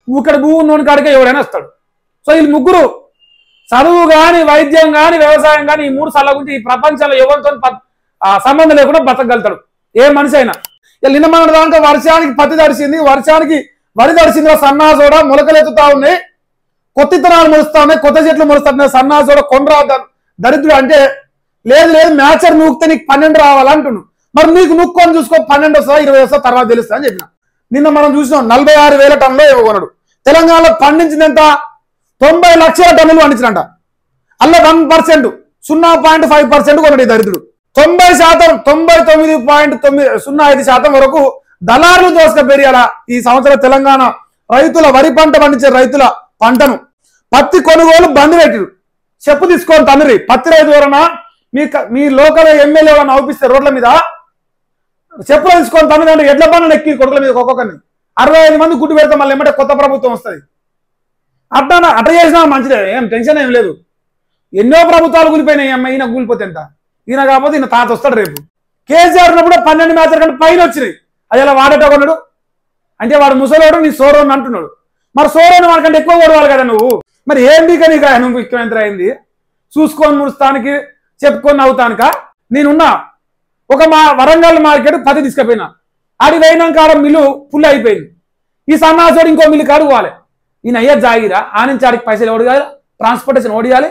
ఇక్కడ భూ ఉన్నోని కాడికే ఎవడైనా వస్తాడు సో వీళ్ళు ముగ్గురు చదువు కానీ వైద్యం కానీ వ్యవసాయం కానీ ఈ మూడు సల్ల గురించి ఈ ప్రపంచంలో ఎవరితో సంబంధం లేకుండా బతకగలుగుతాడు ఏ మనిషి అయినా ఇలా నిన్న మన దాంట్లో వర్షానికి పత్తి తడిసింది వర్షానికి వరి తడిసింది సన్నాసోడ మొలకలెత్తుతా ఉన్నాయి కొత్త ఇత్తనాలు మొలుస్తా ఉన్నాయి కొత్త చెట్లు మొలుస్తున్నాయి సన్నాసోడ కొండ్రా ద- దరిద్రుడు అంటే లేదు లేదు మ్యాచర్ నూకితే నీకు పన్నెండు రావాలంటున్నాడు మరి నీకు నూక్కొని చూసుకో పన్నెండు వస్తా ఇరవై వస్తా తర్వాత తెలుస్తా అని చెప్పిన నిన్న మనం చూసినాం నలభై ఆరు వేల టన్నులో ఏమో కొనడు తెలంగాణలో పండించింది ఎంత తొంభై లక్షల టన్నులు పండించినంట అల్ల వన్ పర్సెంట్ సున్నా పాయింట్ ఫైవ్ పర్సెంట్ కొనడు ఈ దరిద్రుడు తొంభై శాతం తొంభై తొమ్మిది పాయింట్ తొమ్మిది సున్నా ఐదు శాతం వరకు దళారులు దోసుకపోయాల ఈ సంవత్సరం తెలంగాణ రైతుల వరి పంట పండించే రైతుల పంటను పత్తి కొనుగోలు బంద్ పెట్టిరు చెప్పు తీసుకొని తండ్రి పత్తి రైతు ఎవరన్నా మీ క- మీ లోకల్ ఎమ్మెల్యే ఎవరన్నా అవుపిస్తే రోడ్ల మీద చెప్పులు తీసుకొని తండ్రి అంటే ఎడ్ల బండ్లు ఎక్కి కొడుకుల మీద ఒక్కొక్కరిని అరవై ఐదు మంది గుడ్డు పెడితే మళ్ళీ ఏమంటే కొత్త ప్రభుత్వం వస్తుంది అట్లా అట్లా చేసినా మంచిదే ఏం టెన్షన్ ఏం లేదు ఎన్నో ప్రభుత్వాలు కూలిపోయినాయి అమ్మ ఈయన కూలిపోతే ఎంత ఈయన కాకపోతే ఈయన తాత వస్తాడు రేపు కేసీఆర్ ఉన్నప్పుడు పన్నెండు మ్యాచ్ల కంటే పైన వచ్చినాయి అది అలా వాడేట కొన్నాడు అంటే వాడు ముసలోడు నీ సోరోని అంటున్నాడు మరి సోరోని వాడికంటే ఎక్కువ కొడవాలి కదా నువ్వు మరి ఏంటి కానీ ఇక నువ్వు ముఖ్యమంత్రి అయింది చూసుకొని ముడుస్తానికి చెప్పుకొని అవుతానిక నేనున్నా ఒక మా వరంగల్ మార్కెట్ పది తీసుకుపోయినా ఆడి పోయినాక ఆడ మిల్లు ఫుల్ అయిపోయింది ఈ సన్నాసుడు ఇంకో మిల్లు కాడు పోవాలి ఈయన అయ్యా జాగిరా ఆ నుంచి ఆడికి పైసలు ఓడియాలి ట్రాన్స్పోర్టేషన్ ఓడియాలి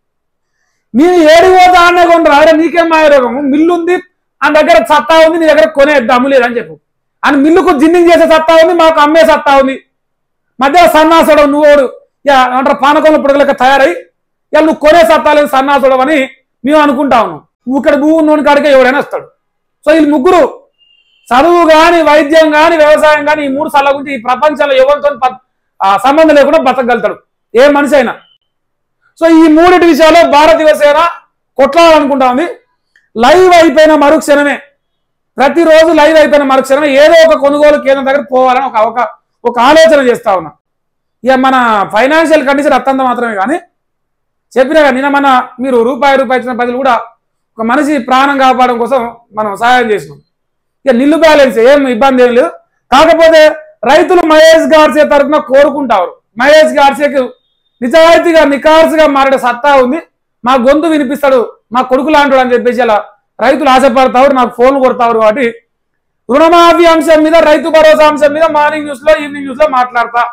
నేను ఏడి పోతా అనే కొండరా అరే నీకేం మాయరోగము మిల్లు ఉంది ఆ దగ్గర సత్తా ఉంది నీ దగ్గర కొనే దమ్ము లేదని చెప్పు అని మిల్లుకు జిన్నింగ్ చేసే సత్తా ఉంది మాకు అమ్మే సత్తా ఉంది మధ్య సన్నాసుడు నువ్వు యా అంటారు పానకంలో పుడకలక తయారై ఇలా నువ్వు కొనే సత్తా లేదు సన్నాసుడు అని మేము అనుకుంటా ఉన్నాం నువ్వు ఇక్కడ భూ ఉన్నోని కాడికే ఎవడైనా వస్తాడు సో వీళ్ళు ముగ్గురు చదువు కానీ వైద్యం కానీ వ్యవసాయం కానీ ఈ మూడు సల్ల గురించి ఈ ప్రపంచంలో ఎవరితో ప- ఆ సంబంధం లేకుండా బతకగలుగుతాడు ఏ మనిషి అయినా సో ఈ మూడిటి విషయాల్లో భారత యువసేన కొట్లాడాలనుకుంటా ఉంది లైవ్ అయిపోయిన మరుక్షణమే ప్రతిరోజు లైవ్ అయిపోయిన మరుక్షణమే ఏదో ఒక కొనుగోలు కేంద్రం దగ్గర పోవాలని ఒక ఒక ఒక ఆలోచన చేస్తా ఉన్నా ఇక మన ఫైనాన్షియల్ కండిషన్ అత్యంత మాత్రమే కానీ చెప్పినా కదా, నిన్న మన మీరు రూపాయి రూపాయి ఇచ్చిన ప్రజలు కూడా ఒక మనిషి ప్రాణం కాపాడడం కోసం మనం సహాయం చేసినాం ఇక నిల్లు బ్యాలెన్స్ ఏం ఇబ్బంది ఏం లేదు కాకపోతే రైతులు మహేష్ గాడ్సే తరఫున కోరుకుంటారు మహేష్ గాడ్సేకి నిజాయితీగా నికార్సుగా మారే సత్తా ఉంది మా గొంతు వినిపిస్తాడు మా కొడుకు లాంటాడు అని చెప్పేసి అలా రైతులు ఆశపడతారు నాకు ఫోన్ కొడతారు కాబట్టి రుణమాఫీ అంశం మీద రైతు భరోసా అంశం మీద మార్నింగ్ న్యూస్ లో ఈవినింగ్ న్యూస్ లో మాట్లాడతా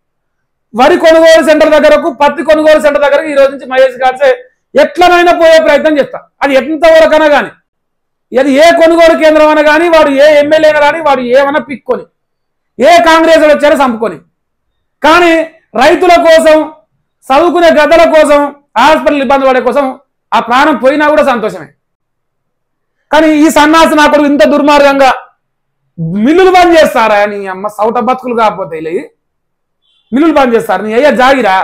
వరి కొనుగోలు సెంటర్ దగ్గరకు పత్తి కొనుగోలు సెంటర్ దగ్గరకు ఈ రోజు నుంచి మహేష్ గాడ్సే ఎట్లనైనా పోయే ప్రయత్నం చేస్తా అది ఎంతవరకైనా కానీ అది ఏ కొనుగోలు కేంద్రం అయినా కానీ వాడు ఏ ఎమ్మెల్యే అయినా కానీ వాడు ఏమైనా పిక్కొని ఏ కాంగ్రెస్ వాడు వచ్చారో చంపుకొని కానీ రైతుల కోసం చదువుకునే గద్దల కోసం హాస్పిటల్ ఇబ్బంది పడే కోసం ఆ ప్రాణం పోయినా కూడా సంతోషమే కానీ ఈ సన్నాసి నా కొడుకు ఇంత దుర్మార్గంగా మిల్లులు బంద్ చేస్తారా నీ అమ్మ సౌట బతుకులు కాకపోతే ఇలా ఇవి. మిల్లులు బంద్ చేస్తారు నీ అయ్యా జాగిరా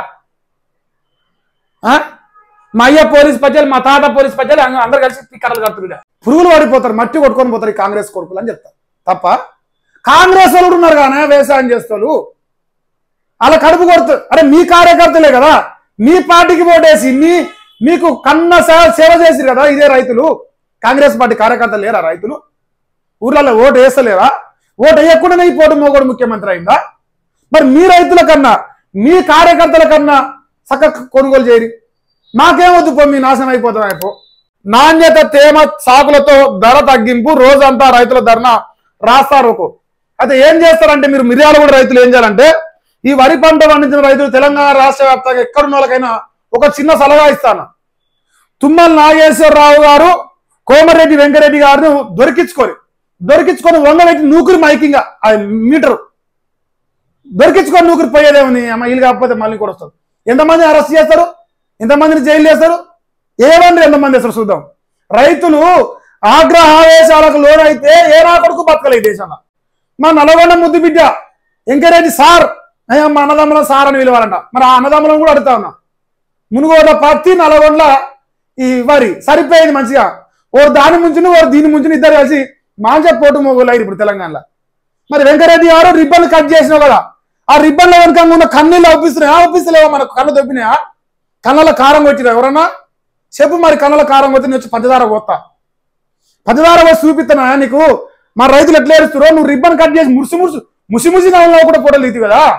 ఆ? మా అయ్య పోలీస్ పద్యాలు మా తాత పోలీస్ పద్యాలు అంగ- అందరు కలిసి పిక్కడలు కడుతున్నారు పురుగులు పడిపోతారు మట్టి కొట్టుకొని పోతారు ఈ కాంగ్రెస్ కొడుకులు అని చెప్తారు తప్ప కాంగ్రెస్ వాళ్ళు కూడా ఉన్నారు కానీ వ్యవసాయం చేస్తారు అలా కడుపు కొడుతారు అరే మీ కార్యకర్తలే కదా మీ పార్టీకి ఓటేసి మీ మీకు కన్న సేవ సేవ చేసిరు కదా ఇదే రైతులు కాంగ్రెస్ పార్టీ కార్యకర్తలు లేరా రైతులు ఊర్లలో ఓటు వేస్తలేరా ఓటు వేయకుండానే ఈ పోటీ మోగోడు ముఖ్యమంత్రి అయిందా మరి మీ రైతుల కన్నా మీ కార్యకర్తల కన్నా చక్క కొనుగోలు చేయరు మాకేమొద్దు పో మీ నాశనం అయిపోతాం అయిపో నాణ్యత తేమ సాకులతో ధర తగ్గింపు రోజంతా రైతుల ధర్నా రాస్తారు ఒక అయితే ఏం చేస్తారంటే మీరు మిర్యాల కూడా రైతులు ఏం చేయాలంటే ఈ వరి పంట పండించిన రైతులు తెలంగాణ రాష్ట్ర వ్యాప్తంగా ఎక్కడున్న వాళ్ళకైనా ఒక చిన్న సలహా ఇస్తాను తుమ్మల నాగేశ్వరరావు గారు కోమరెడ్డి వెంకరెడ్డి గారిని దొరికించుకొని దొరికించుకొని వంగబెట్టి నూకురు మైకింగ్ ఆ మీటరు దొరికించుకొని నూకురు పోయేదేముంది అమ్మ వీళ్ళు కాకపోతే మళ్ళీ కూడా వస్తారు ఎంతమంది అరెస్ట్ చేస్తారు ఎంతమందిని జైలు చేస్తారు ఏమండి ఎంతమంది వేస్తారు చూద్దాం రైతులు ఆగ్రహ ఆవేశాలకు లోనైతే ఏ నా కొడుకు బతకలేదు ఈ దేశంలో మా నల్గొండ ముద్దు బిడ్డ వెంకరెడ్డి సార్ అయ్యా మా అన్నదమ్ముల సార్ అని పిలవాలంట మరి ఆ అన్నదమ్ములను కూడా అడుగుతా ఉన్నా మునుగోడ పత్తి నల్గొండ ఈ వరి సరిపోయింది మంచిగా ఓ దాని ముంచుని ఓ దీని ముంచుని ఇద్దరు కలిసి మాంజ పోటు మొగలు అయ్యారు ఇప్పుడు తెలంగాణలో మరి వెంకరెడ్డి గారు రిబ్బన్ కట్ చేసినావు కదా ఆ రిబ్బన్ల వెనక ఉన్న కన్నీళ్ళు ఒప్పిస్తున్నాయా ఒప్పిస్తలేవా మనకు కళ్ళు దొబ్బినాయా కళ్ళలో కారం కొట్టిరా ఎవరన్నా చెప్పు మరి కళ్ళలో కారం కొట్టి నేను వచ్చి పంచదార పోతా పంచదార పోసి చూపిస్తున్నా నీకు మా రైతులు ఎట్లా ఏడుస్తారో నువ్వు రిబ్బన్ కట్ చేసి మురుసు మురుసు ముసి ముసి నవ్వులో కూడా ఫోటోలు తీతి కదా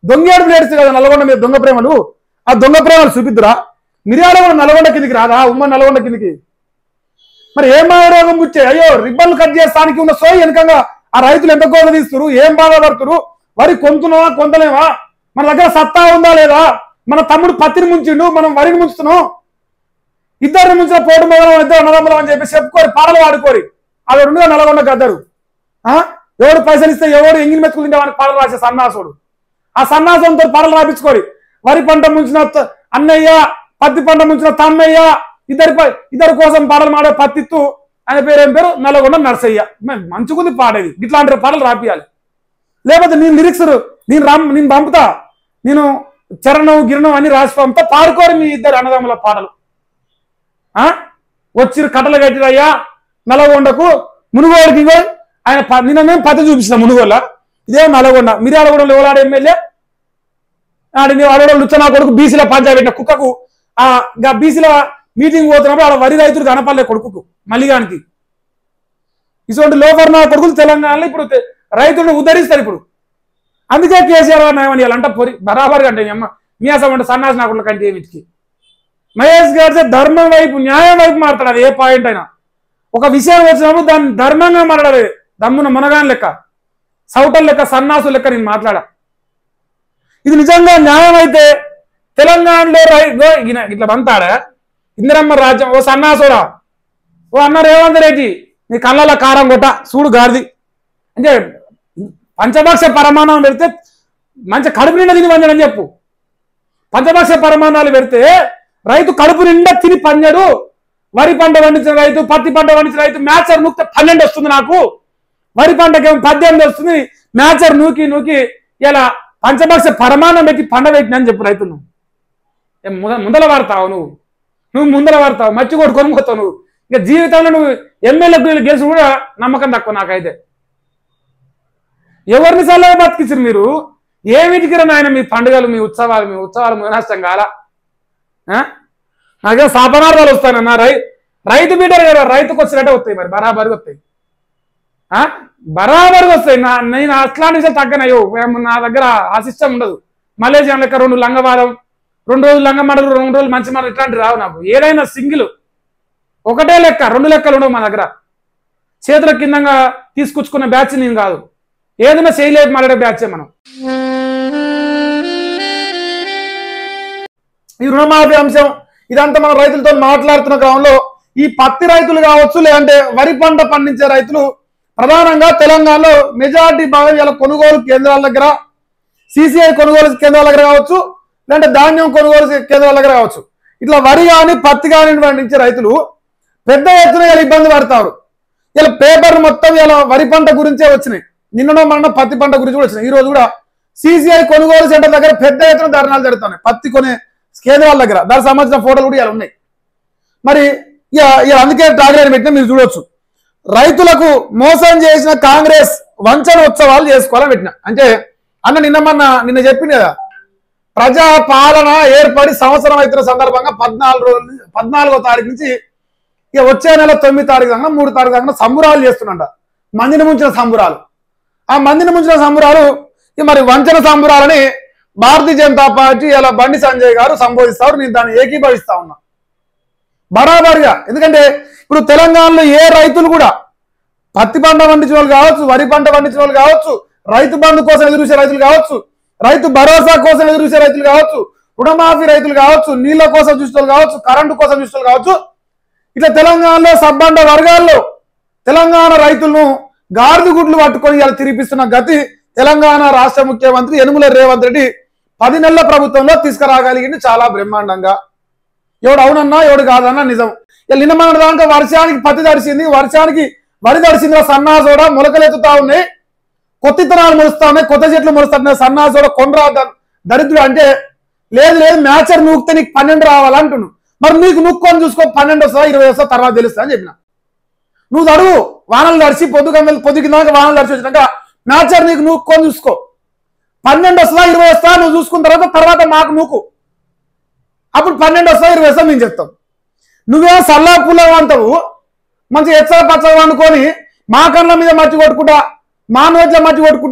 దొంగేడు ప్లేట్స్ కదా నల్గొండ మీద దొంగ ప్రేమలు ఆ దొంగ ప్రేమలు చూపిద్దురా మిర్యాల కూడా నల్గొండ కిందికి రాదా ఉమ్మ నల్గొండ కిందికి మరి ఏం రోగం ముచ్చే అయ్యో రిబ్బన్లు కట్ చేస్తానికి ఉన్న సోయి వెనకంగా ఆ రైతులు ఎంత గోడ తీస్తురు ఏం బాధపడుతురు వరి కొంటున్నావా కొంతలేవా మన దగ్గర సత్తా ఉందా లేదా మన తమ్ముడు పత్తిని ముంచిండు మనం వరిని ముంచుతున్నాం ఇద్దరిని ముంచిన పోటు మొదలం ఇద్దరు అన్నదమ్ములం అని చెప్పి చెప్పుకోరి పాటలు వాడుకోరి అవి రెండుగా నల్గొండ గద్దరు ఆ? ఎవడు పైసలు ఇస్తే ఎవడు ఎంగిలి మెతుకులు తింటే వానికి పాటలు రాసే సన్నాసుడు ఆ సన్నాసంతో పాటలు రాపించుకోరి వరి పంట ముంచిన త- అన్నయ్య పత్తి పంట ముంచిన తమ్మయ్య ఇద్దరి ప- ఇద్దరి కోసం పాటలు మాడే పత్తిత్తు ఆయన పేరు ఏం పేరు నల్లగొండ నర్సయ్య మే- మంచిగుంది పాడేది ఇట్లాంటి పాటలు రాపియాలి లేకపోతే నేను లిరిక్స్ నేను రమ్ నేను పంపుతా నేను చరణం గిరణం అన్ని రాసి పంపుతా పాడుకోరు మీ ఇద్దరు అన్నదమ్ముల పాటలు ఆ వచ్చి కట్టలు కట్టిరయ్యా నల్లగొండకు మునుగోడుకి ఇగో ఆయన ప- నిన్న మేము పత్తి చూపించిన మునుగోళ్ళ ఇదే నల్లగొండ మిర్యాలగూడలో ఎవలాడు ఎమ్మెల్యే ఆడి నీ వాడు లుచ్చ నా కొడుకు బీసీల పంచాయతీ పెట్టిన కుక్కకు ఆ గా బీసీల మీటింగ్ పోతున్నప్పుడు ఆడ వరి రైతులు కనపడలే కొడుకుకు మల్లిగానికి ఇటువంటి లోపర్ నా కొడుకులు తెలంగాణలో ఇప్పుడు తె- రైతులను ఉద్ధరిస్తారు ఇప్పుడు అందుకే కేసీఆర్ గారు నయమని అంటే పొరి బరాబర్గా అంటే మీ అమ్మ మీ అసలు అంటే సన్నాసి నా కొడుకు కంటే ఏమిటికి మహేష్ గారు ధర్మం వైపు న్యాయం వైపు మాట్లాడారు అది ఏ పాయింట్ అయినా ఒక విషయం వచ్చినప్పుడు దాన్ని ధర్మంగా మాట్లాడాలి దమ్మున మునగాని లెక్క సౌటల్ లెక్క సన్నాసు లెక్క నేను మాట్లాడా ఇది నిజంగా న్యాయం అయితే తెలంగాణలో రై గో ఈయన ఇట్లా బంతాడా ఇందిరమ్మ రాజ్యం ఓ సన్నాసుడా ఓ అన్న రేవంత్ రెడ్డి నీ కళ్ళలో కారం కొట్ట చూడు గారిది అంటే పంచభక్ష పరమాణం పెడితే మంచి కడుపు నిండా తిని పంచడని చెప్పు పంచభక్ష పరమాణాలు పెడితే రైతు కడుపు నిండా తిని పంజడు వరి పంట పండించిన రైతు పత్తి పంట పండించిన రైతు మ్యాచర్ నూకితే పన్నెండు వస్తుంది నాకు వరి పంటకేమో పద్దెనిమిది వస్తుంది మ్యాచర్ నూకి నూకి ఇలా పంచభక్ష పరమాణం పెట్టి పండ పెట్టిన అని చెప్పు రైతు నువ్వు ఏం ముద ముందల వాడతావు నువ్వు నువ్వు ముందల వాడతావు మచ్చి కొడు కొనుక్కోతావు నువ్వు ఇంకా జీవితంలో నువ్వు ఎమ్మెల్యే గెలిచి కూడా నమ్మకం తక్కువ నాకైతే ఎవరిని సల్లగా బతికించారు మీరు ఏమిటికి రా నాయన మీ పండుగలు మీ ఉత్సవాలు మీ ఉత్సవాలు నష్టం కాల ఆ? నాకే శాపనార్థాలు వస్తానన్న రై రైతు బిడ్డలు కదా రైతుకు వచ్చినట్టే వస్తాయి మరి బరాబర్గా వస్తాయి ఆ? బరాబర్గా వస్తాయి నా నేను అట్లాంటి విషయాలు తగ్గనయ్యో మేము నా దగ్గర ఆ సిస్టమ్ ఉండదు మలేషియా లెక్క రెండు లంగవాదం రెండు రోజులు లంగమాడలు రెండు రోజులు మంచి మాటలు ఇట్లాంటివి రావు నాకు ఏదైనా సింగిల్ ఒకటే లెక్క రెండు లెక్కలు ఉండవు మా దగ్గర చేతుల కిందంగా తీసుకొచ్చుకున్న బ్యాచ్ నేను కాదు ఏదైనా చేయలేక మాట్లాడే బ్యాచే మనం ఈ రుణమాఫీ అంశం ఇదంతా మనం రైతులతో మాట్లాడుతున్న క్రమంలో ఈ పత్తి రైతులు కావచ్చు లేదంటే వరి పంట పండించే రైతులు ప్రధానంగా తెలంగాణలో మెజారిటీ భాగం ఇలా కొనుగోలు కేంద్రాల దగ్గర సిసిఐ కొనుగోలు కేంద్రాల దగ్గర కావచ్చు లేదంటే ధాన్యం కొనుగోలు కేంద్రాల దగ్గర కావచ్చు ఇట్లా వరి కానీ పత్తి కానీ పండించే రైతులు పెద్ద ఎత్తున ఇలా ఇబ్బంది పడతారు ఇలా పేపర్ మొత్తం ఇలా వరి పంట గురించే వచ్చినాయి నిన్ననో మొన్న పత్తి పంట గురించి కూడా వచ్చినాయి ఈ రోజు కూడా సిసిఐ కొనుగోలు సెంటర్ దగ్గర పెద్ద ఎత్తున ధర్నాలు జరుగుతున్నాయి పత్తి కొనే కేంద్రాల దగ్గర దానికి సంబంధించిన ఫోటోలు కూడా ఇలా ఉన్నాయి మరి ఇక ఇక అందుకే టాగ్లైన్ పెట్టిన మీరు చూడొచ్చు రైతులకు మోసం చేసిన కాంగ్రెస్ వంచన ఉత్సవాలు చేసుకోవాలని పెట్టిన అంటే అన్న నిన్న మొన్న నిన్న చెప్పింది కదా ప్రజా పాలన ఏర్పడి సంవత్సరం అవుతున్న సందర్భంగా పద్నాలుగు రోజులు పద్నాలుగో తారీఖు నుంచి ఇక వచ్చే నెల తొమ్మిది తారీఖు దాకా మూడు తారీఖు దాకా సంబురాలు చేస్తున్నంట మందిని ముంచిన సంబురాలు ఆ మందిని ముంచిన సంబురాలు ఇక మరి వంచన సంబురాలని భారతీయ జనతా పార్టీ ఇలా బండి సంజయ్ గారు సంబోధిస్తారు నేను దాన్ని ఏకీభవిస్తా ఉన్నా బరాబర్గా ఎందుకంటే ఇప్పుడు తెలంగాణలో ఏ రైతులు కూడా పత్తి పంట పండించిన వాళ్ళు కావచ్చు వరి పంట పండించిన వాళ్ళు కావచ్చు రైతు బంధు కోసం ఎదురు చూసే రైతులు కావచ్చు రైతు భరోసా కోసం ఎదురు చూసే రైతులు కావచ్చు రుణమాఫీ రైతులు కావచ్చు నీళ్ళ కోసం చూసే వాళ్ళు కావచ్చు కరెంటు కోసం చూసే వాళ్ళు కావచ్చు ఇట్లా తెలంగాణలో సబ్బండ వర్గాల్లో తెలంగాణ రైతులను గాడిద గుడ్లు పట్టుకొని ఇలా తిరిపిస్తున్న గతి తెలంగాణ రాష్ట్ర ముఖ్యమంత్రి యనుమల రేవంత్ రెడ్డి పది నెలల ప్రభుత్వంలో తీసుకురాగలిగింది చాలా బ్రహ్మాండంగా ఎవడు అవునన్నా ఎవడు కాదన్నా నిజం ఇక నిన్న మన దాంట్లో వర్షానికి పత్తి తడిసింది వర్షానికి వరి తడిసింది సన్నాసోడ మొలకలెత్తుతా ఉన్నాయి కొత్త ఇత్తనాలు మొలుస్తా ఉన్నాయి కొత్త చెట్లు మొలుస్తున్నాయి సన్నాసోడ కొండ్రా ద- దరిద్రుడు అంటే లేదు లేదు మ్యాచర్ నూకితే నీకు పన్నెండు రావాలంటున్నావు మరి నీకు నూక్కొని చూసుకో పన్నెండు వస్తా ఇరవై వస్తా తర్వాత తెలుస్తా అని చెప్పిన నువ్వు అడుగు వానలు తడిచి పొద్దు పొద్దు కింద వానలు తడిచి వచ్చినాక మ్యాచర్ నీకు నూక్కొని చూసుకో పన్నెండు వస్తా ఇరవై వస్తా నువ్వు చూసుకున్న తర్వాత తర్వాత మాకు నూకు అప్పుడు పన్నెండు వస్తా ఇరవై వస్తా మేము చెప్తాం నువ్వే సల్లా పుల్లవ అంటావు మంచి ఎచ్చల పచ్చగా వండుకొని మా కళ్ళ మీద మట్టి కొట్టుకుంటా మా నోట్ల మట్టి కొట్టుకుంటా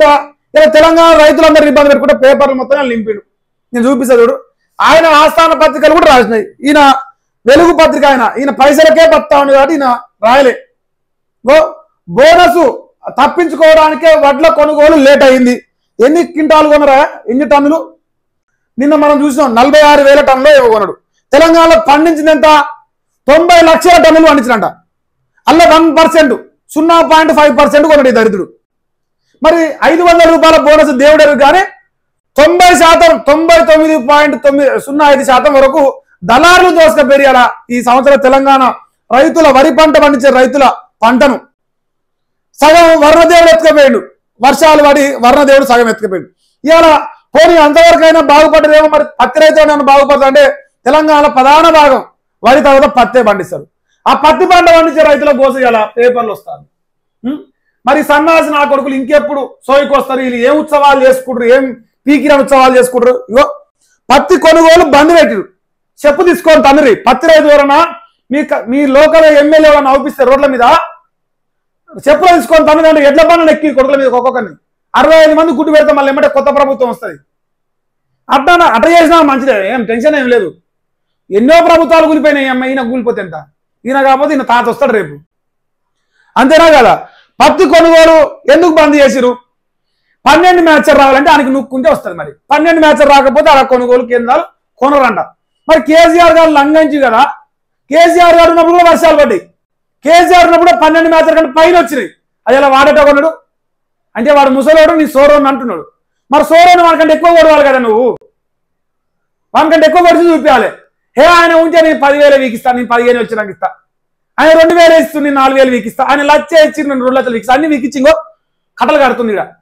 ఇలా తెలంగాణ రైతులందరూ ఇబ్బంది పెట్టుకుంటే పేపర్లు మొత్తం ఆయన నింపిడు నేను చూపిస్తా చూడు ఆయన ఆస్థాన పత్రికలు కూడా రాసినాయి ఈయన వెలుగు పత్రిక ఆయన ఈయన పైసలకే బతా ఉంది కాబట్టి ఈయన రాయలే గో బోనస్ తప్పించుకోవడానికే వడ్ల కొనుగోలు లేట్ అయింది ఎన్ని క్వింటాలు కొనరా ఎన్ని టన్నులు నిన్న మనం చూసినాం నలభై ఆరు వేల టన్నులు ఏవో కొనడు తెలంగాణలో పండించింది ఎంత తొంభై లక్షల టన్నులు పండించినంట అల్ల వన్ పర్సెంట్ సున్నా పాయింట్ ఫైవ్ పర్సెంట్ కొనడు ఈ దరిద్రుడు మరి ఐదు వందల రూపాయల బోనస్ దేవుడు కానీ తొంభై శాతం తొంభై తొమ్మిది పాయింట్ తొమ్మిది సున్నా ఐదు శాతం వరకు దళారులు దోసుకపోయాల ఈ సంవత్సరం తెలంగాణ రైతుల వరి పంట పండించే రైతుల పంటను సగం వర్ణదేవుడు ఎత్తుకపోయాడు వర్షాలు పడి వర్ణదేవుడు సగం ఎత్తుకపోయాడు ఇవాళ పోనీ అంతవరకైనా బాగుపడ్డదేమో మరి పత్తి రైతు ఏమైనా బాగుపడతా అంటే తెలంగాణ ప్రధాన భాగం వరి తర్వాత పత్తే పండిస్తారు ఆ పత్తి పంట పండించే రైతుల కోసం ఇలా పేపర్లు వస్తారు ఉం? మరి సన్నాసి నా కొడుకులు ఇంకెప్పుడు సోయికి వస్తారు వీళ్ళు ఏం ఉత్సవాలు చేసుకుంటారు ఏం పీకిన ఉత్సవాలు చేసుకుంటారు ఇగో పత్తి కొనుగోలు బంద్ పెట్టిరు చెప్పు తీసుకొని తండ్రి పత్తి రైతు ఎవరన్నా మీ క- మీ లోకల్ ఎమ్మెల్యే ఎవరన్నా అవుపిస్తే రోడ్ల మీద చెప్పులు తీసుకొని తండ్రి అంటే ఎడ్ల పనులు ఎక్కి కొడుకుల మీద ఒక్కొక్కరిని అరవై ఐదు మంది గుడ్డు పెడితే మళ్ళీ ఏమంటే కొత్త ప్రభుత్వం వస్తుంది అట్లా అట్లా చేసినా మంచిదే ఏం టెన్షన్ ఏం లేదు ఎన్నో ప్రభుత్వాలు కూలిపోయినాయి అమ్మ ఈయన కూలిపోతే ఎంత ఈయన కాకపోతే ఈయన తాత వస్తాడు రేపు అంతేనా కదా పత్తి కొనుగోలు ఎందుకు బంద్ చేసిరు పన్నెండు మ్యాచర్ రావాలంటే ఆయనకి నొక్కుంటే వస్తుంది మరి పన్నెండు మ్యాచర్ రాకపోతే అలా కొనుగోలు కేంద్రాలు కొనరంట మరి కేసీఆర్ గారు లంఘించి కదా కేసీఆర్ గారు ఉన్నప్పుడు కూడా వర్షాలు పడ్డాయి కేసీఆర్ ఉన్నప్పుడు పన్నెండు మ్యాచర్ కంటే పైన వచ్చినాయి అది ఎలా వాడేట కొన్నాడు అంటే వాడు ముసలోడు నీ సోరోని అంటున్నాడు మరి సోరోని వాడికంటే ఎక్కువ కొడవాలి కదా నువ్వు వానికంటే ఎక్కువ కొడిచి చూపించాలి హే ఆయన ఉంటే నేను పదివేలు వీకిస్తా నేను పదిహేను వచ్చి నాకు ఇస్తా ఆయన రెండు వేలు ఇస్తుంది నేను నాలుగు వేలు వీకిస్తా ఆయన లచ్చ ఇచ్చి నేను రెండు లక్షలు వీకిస్తా అన్ని వీకిచ్చి ఇంకో కథలు కడుతుంది ఇక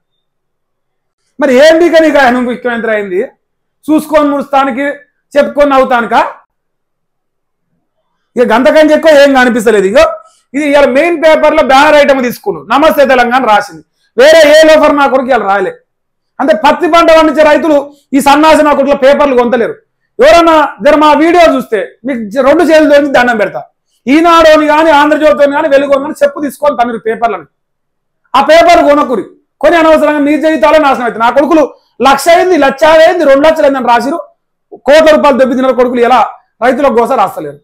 మరి ఏం బీక నీకు ఆయన ముఖ్యమంత్రి అయింది చూసుకొని ముడుస్తానికి చెప్పుకొని నవ్వుతానిక ఇక గంతకంటే ఎక్కువ ఏం కనిపిస్తలేదు ఇగో ఇది ఇవాళ మెయిన్ పేపర్ లో బ్యానర్ ఐటమ్ తీసుకున్నాను నమస్తే తెలంగాణ రాసింది వేరే ఏ లోఫర్ నా కొరకు ఇలా రాయలే అంటే పత్తి పంట పండించే రైతులు ఈ సన్నాసి నా కొడుకుల పేపర్లు కొంతలేరు ఎవరన్నా జర మా వీడియో చూస్తే మీకు జ- రెండు చేతులు తోని దండం పెడతా ఈనాడోని కానీ ఆంధ్రజ్యోతిని కానీ వెలుగు కానీ చెప్పు తీసుకొని తమిళ పేపర్లను ఆ పేపర్ కొనకురి కొని అనవసరంగా మీ జీవితాలే నాశనం అవుతుంది నా కొడుకులు లక్ష అయింది లక్ష అయింది రెండు లక్షలు అయిందని రాసిరు కోట్ల రూపాయలు దెబ్బతిన్న కొడుకులు ఎలా రైతుల కోసం రాస్తలేరు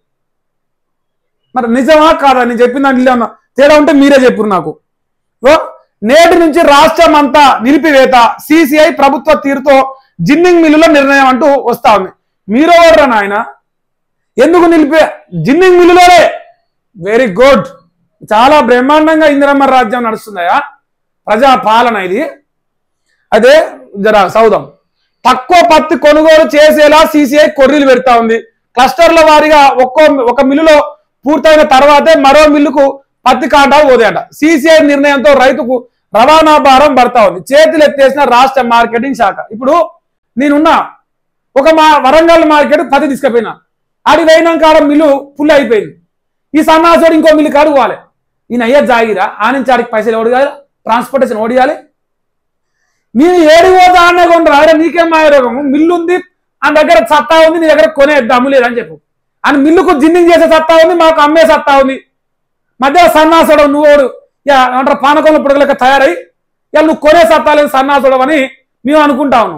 మరి నిజమా కాదా నేను చెప్పిన దాంట్లో ఏమన్నా తేడా ఉంటే మీరే చెప్పారు నాకు ఓ, నేటి నుంచి రాష్ట్రం అంతా నిలిపివేత సిసిఐ ప్రభుత్వ తీరుతో జిన్నింగ్ మిల్లుల నిర్ణయం అంటూ వస్తా ఉంది మీరు ఎవర్రా నాయన ఎందుకు నిలిపే జిన్నింగ్ మిల్లులోనే వెరీ గుడ్ చాలా బ్రహ్మాండంగా ఇందిరమ్మ రాజ్యం నడుస్తుందయా ప్రజా పాలన ఇది అదే జర సౌదం తక్కువ పత్తి కొనుగోలు చేసేలా సీసీఐ కొర్రీలు పెడతా ఉంది క్లస్టర్ల వారీగా ఒక్కో ఒక మిల్లులో పూర్తయిన తర్వాతే మరో మిల్లుకు పత్తి కాంటాలు పోతాయట సీసీఐ నిర్ణయంతో రైతుకు రవాణా భారం పడతా ఉంది చేతులు ఎత్తేసిన రాష్ట్ర మార్కెటింగ్ శాఖ ఇప్పుడు నేనున్నా ఒక మా వరంగల్ మార్కెట్ పత్తి తీసుకుపోయినా ఆడి పోయినాక ఆడ మిల్లు ఫుల్ అయిపోయింది ఈ సన్నాసుడు ఇంకో మిల్లు కాడు పోవాలి ఈయన అయ్యా జాగిరా ఆ నుంచి ఆడికి పైసలు ఓడియాలి ట్రాన్స్పోర్టేషన్ ఓడియాలి నేను ఏడి పోతా అనే కొంటారు అరే నీకేం మాయరోగము మిల్లు ఉంది ఆ దగ్గర సత్తా ఉంది నీ దగ్గర కొనే దమ్ము లేదని చెప్పు అని మిల్లుకు జిన్నింగ్ చేసే సత్తా ఉంది మాకు అమ్మే సత్తా ఉంది మధ్య సన్నాసుడు నువ్వు యా అంటారు పానకంలో పుడగలక తయారై ఇలా నువ్వు కొనే సత్తా లేదు సన్నాసుడు అని మేము అనుకుంటా ఉన్నాం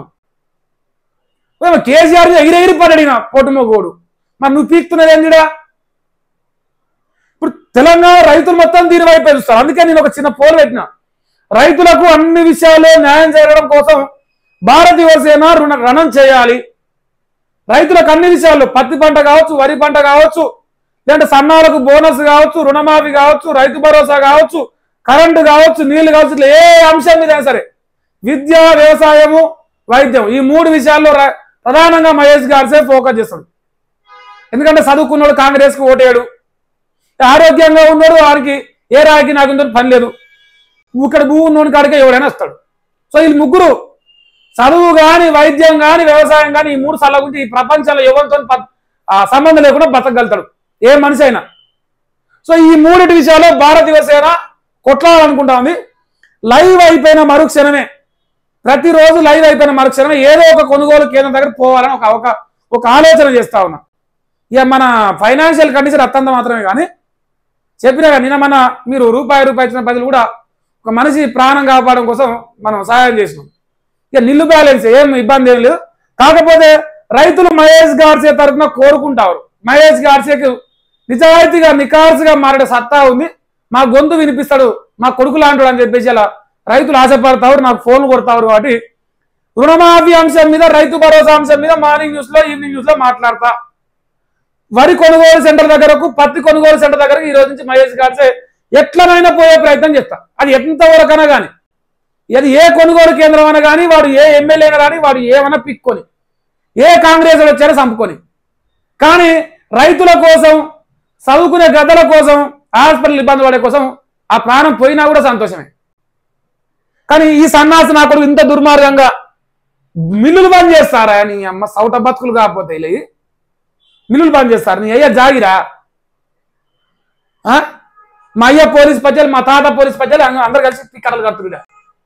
ఏమో కేసీఆర్ మీద ఎగిరెగిరి పడ్డాడు ఈయన పొట్టుమోగోడు మరి నువ్వు పీక్తున్నది ఏంటిడా ఇప్పుడు తెలంగాణ రైతులు మొత్తం దీని వైపు చూస్తారు అందుకే నేను ఒక చిన్న పోల్ పెట్టిన రైతులకు అన్ని విషయాల్లో న్యాయం చేయడం కోసం భారత యువసేన రుణ రణం చేయాలి రైతులకు అన్ని విషయాల్లో పత్తి పంట కావచ్చు వరి పంట కావచ్చు లేదంటే సన్నాలకు బోనస్ కావచ్చు రుణమాఫీ కావచ్చు రైతు భరోసా కావచ్చు కరెంటు కావచ్చు నీళ్లు కావచ్చు ఇట్లా ఏ అంశం మీద సరే విద్య వ్యవసాయము వైద్యం ఈ మూడు విషయాల్లో ర- ప్రధానంగా మహేష్ గారిసే ఫోకస్ చేస్తాడు ఎందుకంటే చదువుకున్నాడు కాంగ్రెస్కి ఓటేయడు ఆరోగ్యంగా ఉన్నాడు వారికి ఏ రాయికి నాకు ఇంత పని లేదు ఇక్కడ భూ ఉన్నోని కాడికే ఎవడైనా వస్తాడు సో వీళ్ళు ముగ్గురు చదువు కానీ వైద్యం కానీ వ్యవసాయం కానీ ఈ మూడు సల్ల గురించి ఈ ప్రపంచంలో ఎవరితో ప- ఆ సంబంధం లేకుండా బతకగలుగుతాడు ఏ మనిషి అయినా సో ఈ మూడిటి విషయాల్లో భారత యువసేన కొట్లాడాలనుకుంటా ఉంది లైవ్ అయిపోయిన మరుక్షణమే ప్రతిరోజు లైవ్ అయిపోయిన మరుక్షణమే ఏదో ఒక కొనుగోలు కేంద్రం దగ్గర పోవాలని ఒక ఒక ఒక ఆలోచన చేస్తా ఉన్నా ఇక మన ఫైనాన్షియల్ కండిషన్ అత్యంత మాత్రమే కానీ చెప్పినా కానీ నిన్న మన మీరు రూపాయి రూపాయి ఇచ్చిన ప్రజలు కూడా ఒక మనిషి ప్రాణం కాపాడడం కోసం మనం సహాయం చేసినాం ఇక నిల్లు బ్యాలెన్స్ ఏం ఇబ్బంది ఏం లేదు కాకపోతే రైతులు మహేష్ గాడ్సే తరఫున కోరుకుంటారు మహేష్ గాడ్సేకి నిజాయితీగా నికార్సుగా మారే సత్తా ఉంది మా గొంతు వినిపిస్తాడు మా కొడుకు లాంటాడు అని చెప్పేసి అలా రైతులు ఆశపడతారు నాకు ఫోన్ కొడతారు కాబట్టి రుణమాఫీ అంశం మీద రైతు భరోసా అంశం మీద మార్నింగ్ న్యూస్ లో ఈవినింగ్ న్యూస్ లో మాట్లాడతా వరి కొనుగోలు సెంటర్ దగ్గరకు పత్తి కొనుగోలు సెంటర్ దగ్గరకు ఈ రోజు నుంచి మహేష్ గాడ్సే ఎట్లనైనా పోయే ప్రయత్నం చేస్తా అది ఎంత వరకైనా కానీ అది ఏ కొనుగోలు కేంద్రం అయినా కానీ వాడు ఏ ఎమ్మెల్యే అయినా కానీ వాడు ఏమైనా పిక్కొని ఏ కాంగ్రెస్ వాడు వచ్చారో చంపుకొని కానీ రైతుల కోసం చదువుకునే గద్దల కోసం హాస్పిటల్ ఇబ్బంది పడే కోసం ఆ ప్రాణం పోయినా కూడా సంతోషమే కానీ ఈ సన్నాసి నా కొడుకు ఇంత దుర్మార్గంగా మిల్లులు బంద్ చేస్తారా నీ అమ్మ సౌట బతుకులు కాకపోతే ఇలా ఇవి. మిల్లులు బంద్ చేస్తారు నీ అయ్యా జాగిరా ఆ? మా అయ్య పోలీస్ పద్యాలు మా తాత పోలీస్ పద్యాలు అంగ- అందరు కలిసి కట్టలు కడుతున్నా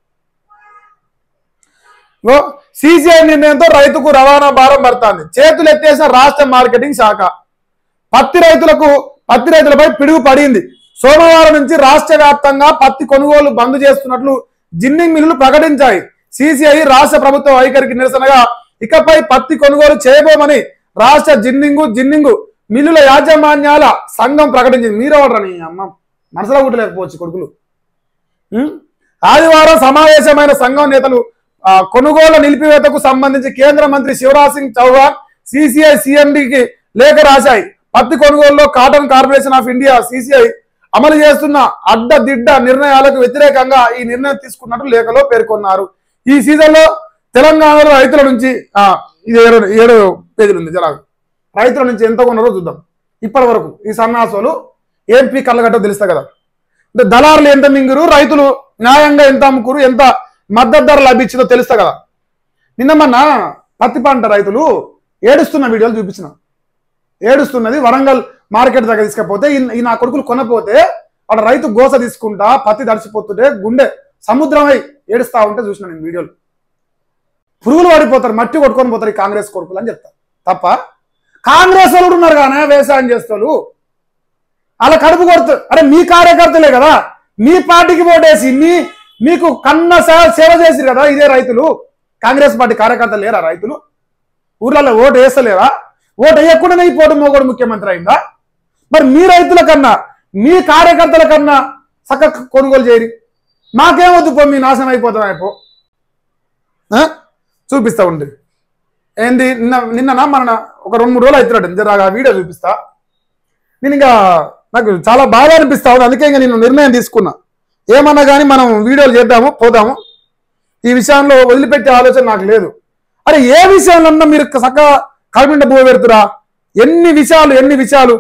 ఓ సీసీఐ నిర్ణయంతో రైతుకు రవాణా భారం పడుతుంది చేతులు ఎత్తేసిన రాష్ట్ర మార్కెటింగ్ శాఖ పత్తి రైతులకు పత్తి రైతులపై పిడుగు పడింది సోమవారం నుంచి రాష్ట్ర వ్యాప్తంగా పత్తి కొనుగోలు బంద్ చేస్తున్నట్లు జిన్నింగ్ మిల్లులు ప్రకటించాయి సిసిఐ రాష్ట్ర ప్రభుత్వ వైఖరికి నిరసనగా ఇకపై పత్తి కొనుగోలు చేయబోమని రాష్ట్ర జిన్నింగు జిన్నింగు మిల్లుల యాజమాన్యాల సంఘం ప్రకటించింది మీరెవడరని అమ్మ మనసులో కుట్టలేకపోవచ్చు కొడుకులు ఉం? ఆదివారం సమావేశమైన సంఘం నేతలు ఆ, కొనుగోలు నిలిపివేతకు సంబంధించి కేంద్ర మంత్రి శివరాజ్ సింగ్ చౌహాన్ సిసిఐ సిఎండికి లేఖ రాశాయి పత్తి కొనుగోలులో cotton corporation of India CCI అమలు చేస్తున్న అడ్డదిడ్డ నిర్ణయాలకు వ్యతిరేకంగా ఈ నిర్ణయం తీసుకున్నట్టు లేఖలో పేర్కొన్నారు ఈ సీజన్ లో తెలంగాణలో రైతుల నుంచి ఆ, ఇది ఏడు ఏడు పేజీలు ఉంది జరా రైతుల నుంచి ఎంత కొన్నారో చూద్దాం ఇప్పటి వరకు ఈ సన్నాసాలు ఏం పీ కళ్ళగట్టో తెలుస్తా కదా అంటే దళారులు ఎంత మింగురు రైతులు న్యాయంగా ఎంత అమ్ముకురు ఎంత మద్దతు ధర లభించిందో తెలుస్తా కదా నిన్న మొన్న పత్తి పంట రైతులు ఏడుస్తున్న వీడియోలు చూపించిన ఏడుస్తున్నది వరంగల్ మార్కెట్ దగ్గర తీసుకపోతే ఈ- ఈ నా కొడుకులు కొనపోతే వాడు రైతు గోస తీసుకుంటా పత్తి తడిచిపోతుంటే గుండె సముద్రమై ఏడుస్తా ఉంటే చూసిన నేను వీడియోలు పురుగులు పడిపోతారు మట్టి కొట్టుకొని పోతారు ఈ కాంగ్రెస్ కొడుకులు అని చెప్తారు తప్ప కాంగ్రెస్ వాళ్ళు కూడా ఉన్నారు కానీ వ్యవసాయం చేస్తారు అలా కడుపు కొడుతు అరే మీ కార్యకర్తలే కదా మీ పార్టీకి ఓటేసి మీ మీకు కన్న సేవ సేవ చేసిరు కదా ఇదే రైతులు కాంగ్రెస్ పార్టీ కార్యకర్తలు లేరా రైతులు ఊర్లలో ఓటు వేస్తలేరా ఓటు వేయకుండానే ఈ పోటు మోగోడు ముఖ్యమంత్రి అయిందా మరి మీ రైతుల కన్నా మీ కార్యకర్తల కన్నా చక్క కొనుగోలు చేయరు మాకేమొద్దు పో మీ నాశనం అయిపోతాం అయిపో ఆ? చూపిస్తా ఉండి ఏంది నిన్న నిన్న మన ఒక రెండు మూడు రోజులు అవుతున్నాడు జర ఆ వీడియో చూపిస్తా నేను ఇంకా నాకు చాలా బాగా అనిపిస్తా ఉంది అందుకే ఇంకా నేను నిర్ణయం తీసుకున్నా ఏమన్నా కానీ మనం వీడియోలు చేద్దాము పోదాము ఈ విషయంలో వదిలిపెట్టే ఆలోచన నాకు లేదు అరే ఏ విషయంలో మీరు చక్కగా కల్పిండ బువ పెడుతురా ఎన్ని విషయాలు ఎన్ని విషయాలు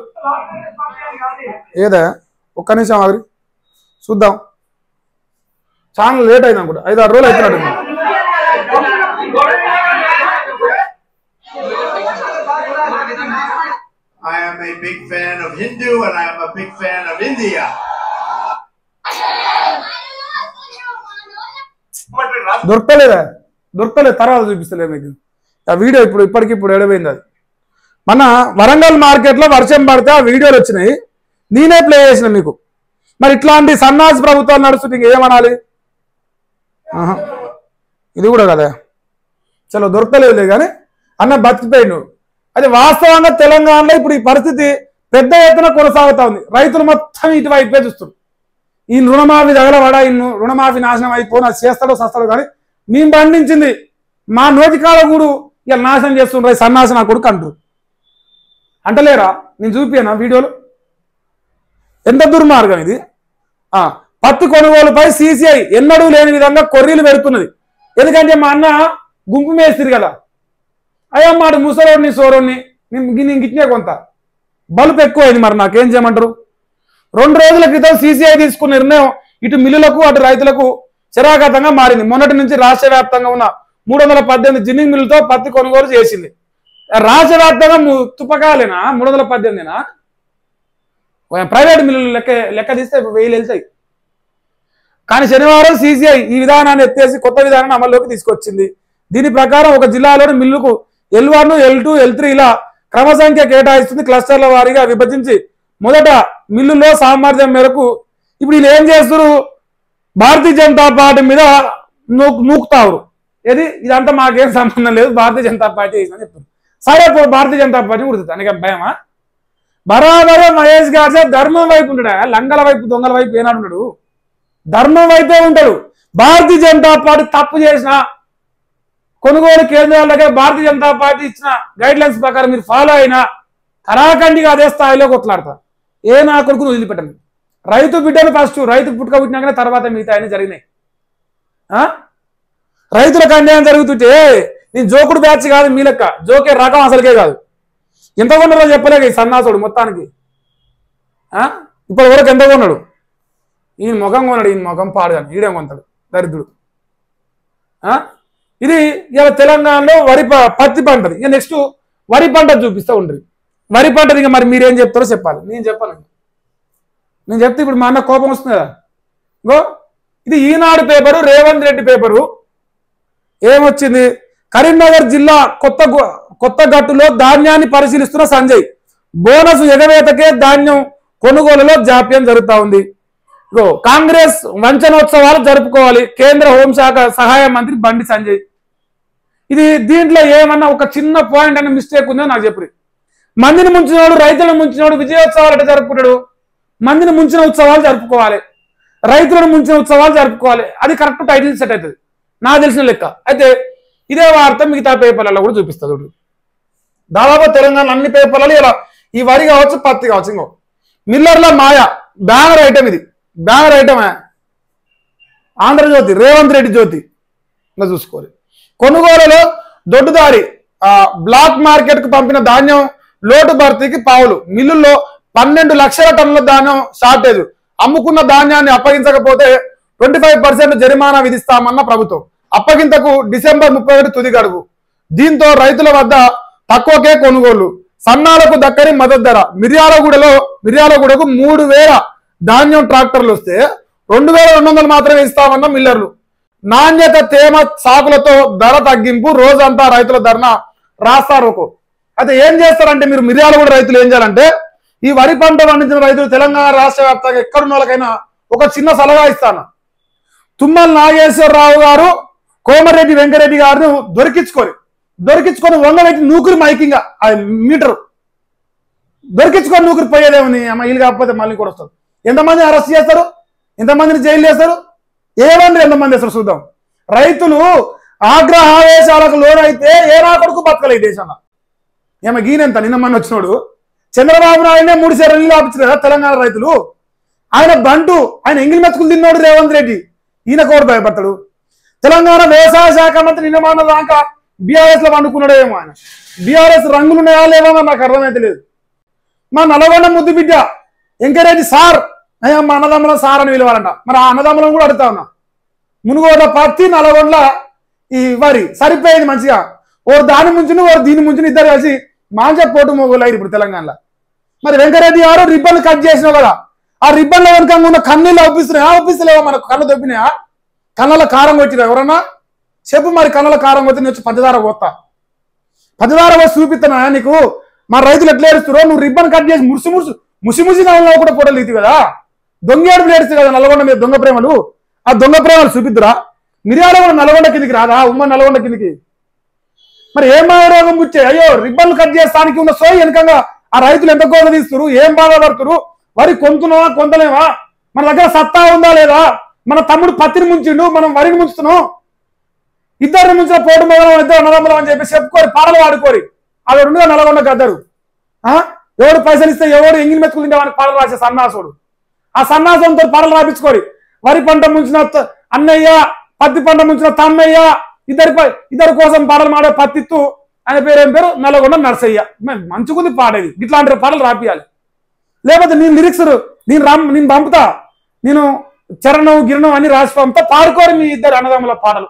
ఏదా ఒక్క నిమిషం ఆగి చూద్దాం చాలా లేట్ అయింది అనుకుంటా ఐదు ఆరు రోజులు అవుతున్నాడు I am a big fan of Hindu and I am a big fan of India. దొరకలేదా దొరకలేదు తర్వాత చూపిస్తలే మీకు ఆ వీడియో ఇప్పుడు ఇప్పటికి ఇప్పుడు ఎడబోయింది అది మన వరంగల్ మార్కెట్లో వర్షం పడితే ఆ వీడియోలు వచ్చినాయి నేనే ప్లే చేసిన మీకు మరి ఇట్లాంటి సన్నాసి ప్రభుత్వాలు నడుస్తుంటే ఇంకేమనాలి ఆహా. ఇది కూడా కదా చలో దొరకలేదులే కానీ అన్న బతికిపోయిండు అది వాస్తవంగా తెలంగాణలో ఇప్పుడు ఈ పరిస్థితి పెద్ద ఎత్తున కొనసాగుతా ఉంది రైతులు మొత్తం ఇటువైపే చూస్తారు ఈ రుణమాఫీ తగలబడా ఈ ను- రుణమాఫీ నాశనం అయిపోయినా చేస్తాడో సస్తాడో కానీ మేము పండించింది మా నోటికాల కూడా ఇలా నాశనం చేస్తుండ్రు ఈ సన్నాసి నా కొడుకు అంటారు అంటలేరా నేను చూపియనా వీడియోలో ఎంత దుర్మార్గం ఇది ఆ పత్తి కొనుగోలుపై సీసీఐ ఎన్నడూ లేని విధంగా కొర్రీలు పెడుతున్నది ఎందుకంటే మా అన్న గుంపు మేస్తిరి కదా అయ్యా మాట ముసలోడిని సోరోడిని నేను గిట్నే కొంత బలుపు ఎక్కువైంది మరి నాకేం చేయమంటారు రెండు రోజుల క్రితం సీసీఐ తీసుకున్న నిర్ణయం ఇటు మిల్లులకు అటు రైతులకు చిరాఘాతంగా మారింది మొన్నటి నుంచి రాష్ట్ర వ్యాప్తంగా ఉన్న మూడు వందల పద్దెనిమిది జిన్నింగ్ మిల్లుతో పత్తి కొనుగోలు చేసింది రాష్ట్ర వ్యాప్తంగా ము- తుప్పకాలేనా మూడు వందల పద్దెనిమిదినా ప్రైవేట్ మిల్లులు లెక్క లెక్క తీస్తే వెయ్యి వెళ్తాయి కానీ శనివారం సీసీఐ ఈ విధానాన్ని ఎత్తేసి కొత్త విధానాన్ని అమల్లోకి తీసుకొచ్చింది దీని ప్రకారం ఒక జిల్లాలోని మిల్లుకు L one L two L three ఇలా క్రమ సంఖ్య కేటాయిస్తుంది క్లస్టర్ల వారీగా విభజించి మొదట మిల్లులో సామర్థ్యం మేరకు ఇప్పుడు వీళ్ళు ఏం చేస్తారు భారతీయ జనతా పార్టీ మీద నూక్ నూకుతారు ఏది ఇదంతా మాకేం సంబంధం లేదు భారతీయ జనతా పార్టీ చేసిందని చెప్తారు సరే ఇప్పుడు భారతీయ జనతా పార్టీ కుడుతుంది అందుకే భయమా బరాబరే మహేష్ గారు ధర్మం వైపు ఉంటాడా లంగల వైపు దొంగల వైపు ఏనాడు ఉన్నాడు ధర్మం వైపే ఉంటాడు భారతీయ జనతా పార్టీ తప్పు చేసిన కొనుగోలు కేంద్రాల దగ్గర భారతీయ జనతా పార్టీ ఇచ్చిన గైడ్ లైన్స్ ప్రకారం మీరు ఫాలో అయినా కరాఖండిగా అదే స్థాయిలో కొట్లాడతారు ఏ నా కొడుకును వదిలిపెట్టను రైతు బిడ్డను ఫస్ట్ రైతు పుట్టుక పుట్టినాకనే తర్వాత మిగతా అన్ని జరిగినాయి ఆ? రైతులకు అన్యాయం జరుగుతుంటే నేను జోకుడు బ్యాచ్ కాదు మీ లెక్క జోకే రకం అసలుకే కాదు ఎంత కొన్నారో చెప్పలేక ఈ సన్నాసుడు మొత్తానికి ఆ? ఇప్పటి వరకు ఎంత కొన్నాడు ఈయన ముఖం కొన్నాడు ఈయన ముఖం పాడుగాను ఈడేం కొంటాడు దరిద్రుడు ఆ? ఇది ఇలా తెలంగాణలో వరి ప- పత్తి పంటది ఇక నెక్స్ట్ వరి పంట చూపిస్తూ ఉంటుంది వరి పంటది ఇక మరి మీరేం చెప్తారో చెప్పాలి నేను చెప్పాను నేను చెప్తే ఇప్పుడు మా అన్న కోపం వస్తుంది కదా గో ఇది ఈనాడు పేపరు రేవంత్ రెడ్డి పేపరు ఏమొచ్చింది కరీంనగర్ జిల్లా కొత్త గు- కొత్త గట్టులో ధాన్యాన్ని పరిశీలిస్తున్న సంజయ్ బోనస్ ఎగవేతకే ధాన్యం కొనుగోలులో జాప్యం జరుగుతా ఉంది ఇగో కాంగ్రెస్ వంచనోత్సవాలు జరుపుకోవాలి కేంద్ర హోంశాఖ సహాయ మంత్రి బండి సంజయ్ ఇది దీంట్లో ఏమన్నా ఒక చిన్న పాయింట్ అనే మిస్టేక్ ఉందో నాకు చెప్పు మందిని ముంచినోడు రైతులను ముంచినోడు విజయోత్సవాలు అంటే జరుపుకుంటాడు మందిని ముంచిన ఉత్సవాలు జరుపుకోవాలి రైతులను ముంచిన ఉత్సవాలు జరుపుకోవాలి అది కరెక్ట్ టైటిల్ సెట్ అవుతుంది నాకు తెలిసిన లెక్క అయితే ఇదే వార్త మిగతా పేపర్లలో కూడా చూపిస్తుంది చూడు. దాదాపు తెలంగాణ అన్ని పేపర్లలో ఇలా ఈ వరి కావచ్చు పత్తి కావచ్చు ఇంకో మిల్లర్ల మాయ బ్యానర్ ఐటమ్ ఇది బ్యానర్ ఐటమే ఆంధ్రజ్యోతి రేవంత్ రెడ్డి జ్యోతి ఇలా చూసుకోవాలి కొనుగోలులో దొడ్డుదారి ఆ, బ్లాక్ మార్కెట్ కు పంపిన ధాన్యం లోటు భర్తీకి పావులు మిల్లుల్లో పన్నెండు లక్షల టన్నుల ధాన్యం షార్టేజ్ అమ్ముకున్న ధాన్యాన్ని అప్పగించకపోతే ట్వంటీ ఫైవ్ పర్సెంట్ జరిమానా విధిస్తామన్న ప్రభుత్వం అప్పగింతకు డిసెంబర్ ముప్పై ఒకటి తుది గడువు దీంతో రైతుల వద్ద తక్కువకే కొనుగోలు సన్నాలకు దక్కని మద్దతు ధర మిర్యాలగూడలో మిర్యాలగూడకు మూడు వేల ధాన్యం ట్రాక్టర్లు వస్తే రెండు వేల రెండు వందలు మాత్రమే ఇస్తామన్న మిల్లర్లు నాణ్యత తేమ సాకులతో ధర తగ్గింపు రోజంతా రైతుల ధరన రాస్తారోకో అయితే ఏం చేస్తారంటే మీరు మిర్యాలగూడ రైతులు ఏం చేయాలంటే ఈ వరి పంట పండించిన రైతులు తెలంగాణ రాష్ట్ర వ్యాప్తంగా ఎక్కడున్న వాళ్ళకైనా ఒక చిన్న సలహా ఇస్తాను తుమ్మల నాగేశ్వరరావు గారు కోమరెడ్డి వెంకరెడ్డి గారిని దొరికించుకొని దొరికించుకొని వంగబెట్టి నూకురు మైకింగ్ ఆ మీటరు దొరికించుకొని నూకురు పోయేదేమని అమ్మ వీళ్ళు కాకపోతే మళ్ళీ కూడా వస్తారు ఎంతమంది అరెస్ట్ చేస్తారు ఎంతమందిని జైలు చేస్తారు ఏమండి ఎంతమంది వేస్తారు చూద్దాం రైతులు ఆగ్రహ ఆవేశాలకు లోనైతే ఏ నా కొడుకు బతకలే ఈ దేశంలో ఏమ గీనెంత నిన్న మొన్న వచ్చినోడు చంద్రబాబు నాయుడునే మూడు సార్లు నీళ్ళు ఆపించారు కదా తెలంగాణ రైతులు ఆయన బంటు ఆయన ఎంగిలి మెతుకులు తిన్నోడు రేవంత్ రెడ్డి ఈయన కోరు భయపడతాడు తెలంగాణ వ్యవసాయ శాఖ మంత్రి నిన్న మొన్న దాకా బీఆర్ఎస్ లో పండుకున్నాడు ఏమో ఆయన బీఆర్ఎస్ రంగులు ఉన్నాయా లేవో నాకు అర్థమైతే లేదు మా నల్గొండ ముద్దు బిడ్డ వెంకరెడ్డి సార్ అయ్యా మా అన్నదమ్ముల సార్ అని పిలవాలంట మరి ఆ అన్నదమ్ములను కూడా అడుగుతా ఉన్నా మునుగోడ పత్తి నల్గొండ ఈ వరి సరిపోయేది మంచిగా ఓ దాని ముంచును ఓ దీని ముంచును ఇద్దరు కలిసి మాంజ పోటు మొగోలు అయ్యారు ఇప్పుడు తెలంగాణలో మరి వెంకరెడ్డి గారు రిబ్బన్ కట్ చేసినావు కదా ఆ రిబ్బన్ల వెనక ఉన్న కన్నీళ్ళు ఒప్పిస్తున్నాయా ఒప్పిస్తలేవా మనకు కన్ను దొబ్బినాయా కళ్ళలో కారం కొట్టిరా ఎవరన్నా చెప్పు మరి కళ్ళలో కారం కొట్టి నేను వచ్చి పంచదార పోతా పంచదార పోసి చూపిస్తున్నా నీకు మా రైతులు ఎట్లా ఏడుస్తారో నువ్వు రిబ్బన్ కట్ చేసి మురుసు మురుసు ముసి ముసి నవ్వులో కూడా ఫోటోలు తీతి కదా దొంగ ఏడుపులు ఏడుస్తాయి కదా నల్గొండ మీద దొంగ ప్రేమలు ఆ దొంగ ప్రేమలు చూపిద్దురా మిరియాల కూడా నల్గొండ కిందికి రాదా ఉమ్మ నల్గొండ కిందికి మరి ఏం రోగం పుచ్చే అయ్యో రిబ్బన్లు కట్ చేస్తానికి ఉన్న సోయి వెనకంగా ఆ రైతులు ఎంత గోడ తీస్తురు ఏం బాధపడుతురు వరి కొంటున్నావా కొంతలేవా మన దగ్గర సత్తా ఉందా లేదా మన తమ్ముడు పత్తిని ముంచిండు మనం వరిని ముంచుతున్నాం ఇద్దరిని ముంచిన పోటు మొదలం ఇద్దరు అన్నదమ్ములం అని చెప్పి చెప్పుకోరి పాటలు వాడుకోరి అవి రెండుగా నల్గొండ గద్దరు ఆ? ఎవడు పైసలు ఇస్తే ఎవడు ఎంగిలి మెతుకులు తింటే వానికి పాటలు రాసే సన్నాసుడు ఆ సన్నాసంతో పాటలు రాపించుకోరి వరి పంట ముంచిన త- అన్నయ్య పత్తి పంట ముంచిన తమ్మయ్య ఇద్దరి ప- ఇద్దరి కోసం పాటలు మాడే పత్తిత్తు ఆయన పేరు ఏం పేరు నల్లగొండ నర్సయ్య మే- మంచిగుంది పాడేది ఇట్లాంటి పాటలు రాపియాలి లేకపోతే నేను లిరిక్స్ నేను రమ్ నేను పంపుతా నేను చరణం గిరణం అన్ని రాసి పంపుతా పాడుకోరు మీ ఇద్దరు అన్నదమ్ముల పాటలు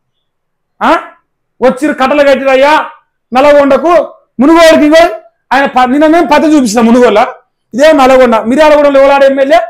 ఆ వచ్చిరు కట్టలు కట్టిరయ్యా నల్గొండకు మునుగోడుకి ఇగో ఆయన ప- నిన్న మేము పత్తి చూపించిన మునుగోళ్ళ ఇదే నల్గొండ మిర్యాలగూడలో ఎవలాడు ఎమ్మెల్యే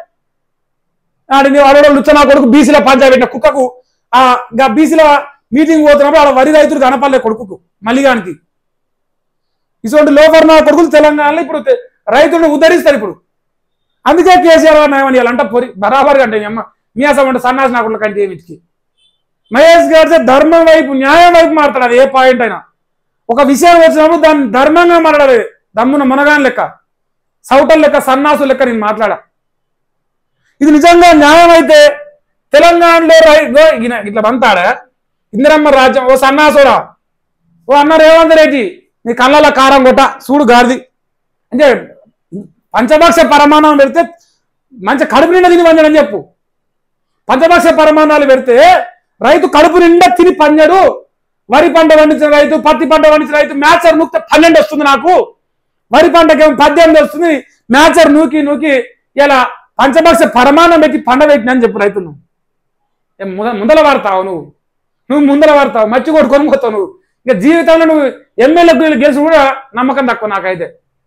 ఆడి నీ వాడు లుచ్చ నా కొడుకు బీసీల పంచాయతీ పెట్టిన కుక్కకు ఆ గా బీసీల మీటింగ్ పోతున్నప్పుడు ఆడ వరి రైతులు కనపడలే కొడుకుకు మల్లిగానికి ఇటువంటి లోపర్ నా కొడుకులు తెలంగాణలో ఇప్పుడు తె- రైతులను ఉద్ధరిస్తారు ఇప్పుడు అందుకే కేసీఆర్ గారు నయమని అంట పొరి బరాబర్ అంటే మీ అమ్మ మీ అసలు సన్నాసి నా కొడుకు కంటే ఏమిటికి మహేష్ గారి ధర్మం వైపు న్యాయం వైపు మాట్లాడాలి అది ఏ పాయింట్ అయినా ఒక విషయం వచ్చినప్పుడు దాన్ని ధర్మంగా మాట్లాడాలి దమ్మున మునగాని లెక్క సౌటల్ లెక్క సన్నాసు లెక్క నేను మాట్లాడా ఇది నిజంగా న్యాయం అయితే తెలంగాణలో రై గో- ఈయన ఇట్లా బంతాడా ఇందిరమ్మ రాజ్యం ఓ సన్నాసుడా ఓ అన్న రేవంత్ రెడ్డి నీ కళ్ళలో కారం కొట్ట చూడు గాడిది అంటే పంచభక్ష పరమాణం పెడితే మంచి కడుపు నిండా తిని పంజడని చెప్పు పంచభక్ష పరమాణాలు పెడితే రైతు కడుపు నిండా తిని పంజడు వరి పంట పండించిన రైతు పత్తి పంట పండించిన రైతు మ్యాచర్ నూకితే పన్నెండు వస్తుంది నాకు వరి పంటకేమో పద్దెనిమిది వస్తుంది మ్యాచర్ నూకి నూకి ఇలా పంచభక్ష పరమాణం పెట్టి పండ పెట్టినని చెప్పు రైతు నువ్వు ఏం ముద ముందల వాడతావు నువ్వు నువ్వు ముందర వాడతావు మచ్చి కొట్టు కొనుక్కోతావు నువ్వు ఇక జీవితంలో నువ్వు ఎమ్మెల్యే గెలిచి కూడా నమ్మకం తక్కువ నాకైతే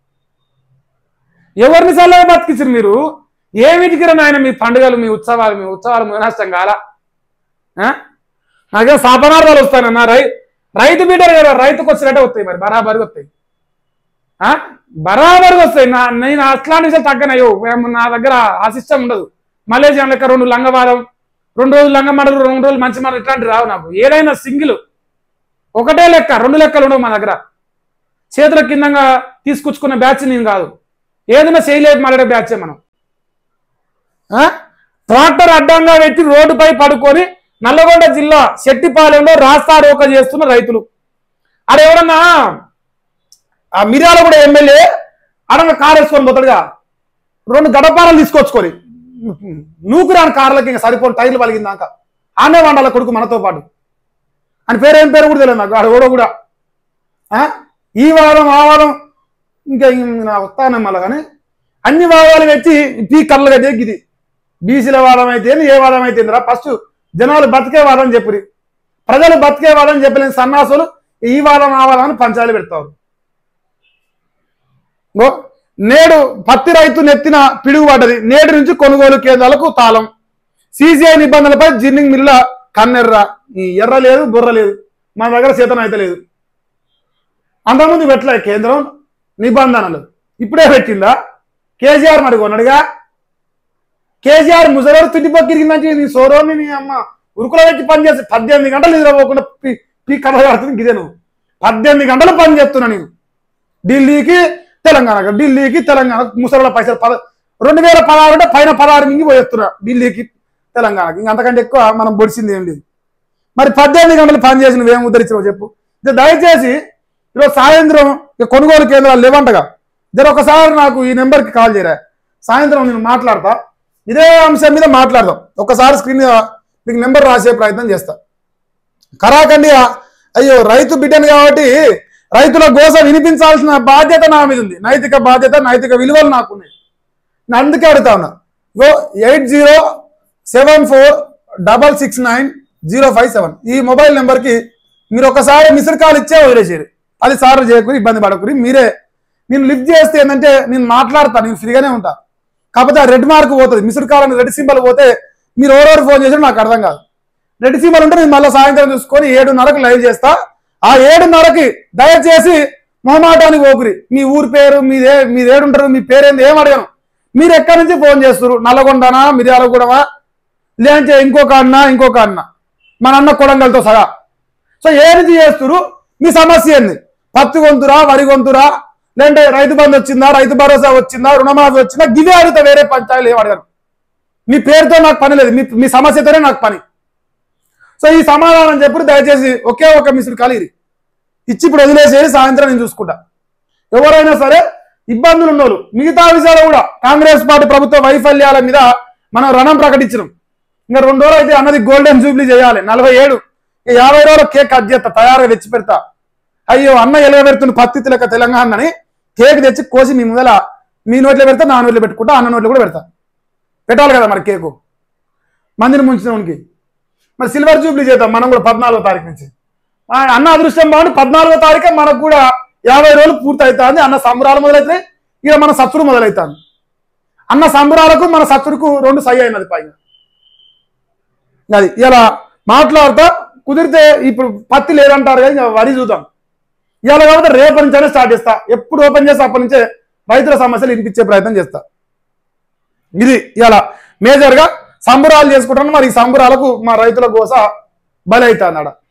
ఎవరిని సల్లగా బతికించారు మీరు ఏమిటికి రా నాయన మీ పండుగలు మీ ఉత్సవాలు మీ ఉత్సవాలు నష్టం కాల నాకే శాపనార్థాలు వస్తానన్నా రై రైతు బిడ్డలు కదా రైతుకు వచ్చినట్టే వస్తాయి మరి బరాబరిగా వస్తాయి ఆ? బరాబరిగా వస్తాయి నా నేను అట్లాంటి విషయాలు తగ్గనయ్యో మేము నా దగ్గర ఆ సిస్టమ్ ఉండదు మలేజియా లెక్క రెండు లంగవాదం రెండు రోజులు లంగమాడలు రెండు రోజులు మంచి మాటలు ఇట్లాంటి రావు నాకు ఏదైనా సింగిల్ ఒకటే లెక్క రెండు లెక్కలు ఉండవు మా దగ్గర చేతుల కిందంగా తీసుకొచ్చుకున్న బ్యాచ్ నేను కాదు ఏదైనా చేయలేదు మాట్లాడే బ్యాచే మనం ఆ? ట్రాక్టర్ అడ్డంగా పెట్టి రోడ్డుపై పడుకొని నల్లగొండ జిల్లా శెట్టిపాలెంలో రాస్తారోక చేస్తున్న రైతులు ఆడ ఎవరన్నా ఆ మిర్యాల కూడా ఎమ్మెల్యే అడగ కారు వేసుకొని పోతాడుగా రెండు గడపారాలు తీసుకొచ్చుకొని నూకురాని కార్లకి ఇంకా సరిపోని టైర్లు పలిగిందాక ఆనే వండాల కొడుకు మనతో పాటు అని పేరు ఏం పేరు కూడా తెలియదు నాకు ఆడ కూడా కూడా ఆ? ఈ వారం ఆ వారం ఇంకా ఇంక నా వస్తానే మళ్ళీ కానీ అన్ని వాదాలు పెట్టి పీ కళ్ళ కట్టే ఇది బీసీల వాదం అయితే ఏంది, ఏ వాదం అయితే ఏందిరా ఫస్ట్ జనాలు బతికే వాదం చెప్పురి ప్రజలు బతికే వాదం చెప్పలేని సన్నాసులు ఈ వాదం ఆ వాదం అని పంచాలు పెడతారు గో నేడు పత్తి రైతు నెత్తిన పిడుగు పడ్డది నేడు నుంచి కొనుగోలు కేంద్రాలకు తాళం సీసీఐ నిబంధనలపై జిన్నింగ్ మిల్ల కన్నెర్ర ఈ ఎర్ర లేదు బుర్ర లేదు మన దగ్గర సీతం అయితే లేదు అంతకుముందు పెట్టలే కేంద్రం నిబంధనలు ఇప్పుడే పెట్టిందా కేసీఆర్ మరి కొన్నాడుగా కేసీఆర్ ముసలోడు తిట్టిపక్కిరిగిందంటే నీ సోరోని నీ అమ్మ ఉరుకుల పెట్టి పని చేసి పద్దెనిమిది గంటలు నిద్రపోకుండా పీ పీ కథ కడుతుంది ఇదే నువ్వు పద్దెనిమిది గంటలు పని చేస్తున్నా నేను ఢిల్లీకి తెలంగాణకు ఢిల్లీకి తెలంగాణకు ముసలోళ్ళ పైసలు పద రెండు వేల పదహారు అంటే పైన పదహారు మింగి పోయేస్తున్నా ఢిల్లీకి తెలంగాణకి ఇంక అంతకంటే ఎక్కువ మనం పొడిచింది ఏం లేదు మరి పద్దెనిమిది గంటలు పని చేసి నువ్వేం ఉద్ధరించినావు చెప్పు ఇది దయచేసి ఈరోజు సాయంత్రం ఇక కొనుగోలు కేంద్రాలు లేవంటగా జర ఒకసారి నాకు ఈ నెంబర్కి కాల్ చేయరా సాయంత్రం నేను మాట్లాడతా ఇదే అంశం మీద మాట్లాడదాం ఒకసారి స్క్రీన్ మీద మీకు నెంబర్ రాసే ప్రయత్నం చేస్తా కరాకండి అయ్యో రైతు బిడ్డను కాబట్టి రైతుల గోస వినిపించాల్సిన బాధ్యత నా మీద ఉంది నైతిక బాధ్యత నైతిక విలువలు నాకున్నాయి నేను అందుకే అడుగుతా ఉన్నా గో eight zero seven four double six nine zero five seven ఈ మొబైల్ నెంబర్కి మీరు ఒకసారి మిస్డ్ కాల్ ఇచ్చే వదిలేసేది అది సార్లు చేయకూరి ఇబ్బంది పడకూరి మీరే నేను లిఫ్ట్ చేస్తే ఏంటంటే నేను మాట్లాడతా నేను ఫ్రీగానే ఉంటా కాకపోతే ఆ రెడ్ మార్క్ పోతుంది మిస్డ్ కాల్ అని రెడ్ సింబల్ పోతే మీరు ఎవరెవరు ఫోన్ చేసారో నాకు అర్థం కాదు రెడ్ సింబల్ ఉంటే నేను మళ్ళీ సాయంత్రం చూసుకొని ఏడున్నరకు లైవ్ చేస్తా ఆ ఏడున్నరకి దయచేసి మొహమాటానికి పోకురి మీ ఊరి పేరు మీదే మీరు ఏడుంటారు మీ పేరేంది ఏం అడగను మీరు ఎక్కడి నుంచి ఫోన్ చేస్తారు నల్లగొండనా మిర్యాలగూడమా లేదంటే ఇంకొక అన్న ఇంకొక అన్న మన అన్న కొడంగల్తో సగా సో ఏ నుంచి చేస్తురు మీ సమస్య ఏంది పత్తి గొంతురా వరి గొంతురా లేదంటే రైతు బంధు వచ్చిందా రైతు భరోసా వచ్చిందా రుణమాఫీ వచ్చిందా గివే అడుగుతా వేరే పంచాయతీలు ఏం అడగను మీ పేరుతో నాకు పని లేదు మీ మీ సమస్యతోనే నాకు పని సో ఈ సమాధానం చెప్పి దయచేసి ఒకే ఒక మిస్డ్ కాల్ ఇది ఇచ్చి ఇప్పుడు వదిలేసేది సాయంత్రం నేను చూసుకుంటా ఎవరైనా సరే ఇబ్బందులు ఉన్నోళ్ళు మిగతా విషయాలు కూడా కాంగ్రెస్ పార్టీ ప్రభుత్వ వైఫల్యాల మీద మనం రణం ప్రకటించినాం ఇంకా రెండు రోజులు అయితే అన్నది గోల్డెన్ జూబ్లీ చేయాలి నలభై ఏడు ఇక యాభై రోజులు కేక్ కట్ చేస్తా తయారుగా తెచ్చి పెడతా అయ్యో అన్న ఎలవ పెడుతున్న పత్తి లెక్క తెలంగాణని కేక్ తెచ్చి కోసి మీ ముందల మీ నోట్లో పెడతా నా నోట్లో పెట్టుకుంటా అన్న నోట్లో కూడా పెడతా పెట్టాలి కదా మరి కేకు మందిని ముంచినోనికి మరి సిల్వర్ జూబ్లీ చేద్దాం మనం కూడా పద్నాలుగో తారీఖు నుంచి ఆ అన్న అదృష్టం బాగుండి పద్నాలుగో తారీఖే మనకు కూడా యాభై రోజులు పూర్తి అవుతుంది అన్న సంబరాలు మొదలవుతాయి ఇక మన సత్తుడు మొదలవుతుంది అన్న సంబరాలకు మన సత్తుడుకు రెండు సై అయినది పైన అది ఇలా మాట్లాడుతా కుదిరితే ఇప్పుడు పత్తి లేదంటారు కదా ఇంకా వరి చూద్దాం ఇవాళ కాబట్టి రేపటి నుంచే స్టార్ట్ చేస్తా ఎప్పుడు ఓపెన్ చేస్తే అప్పటి నుంచే రైతుల సమస్యలు వినిపించే ప్రయత్నం చేస్తా ఇది ఇలా మేజర్గా సంబరాలు చేసుకుంటాను మరి ఈ సంబరాలకు మా రైతుల కోస బలైతాన్నాడ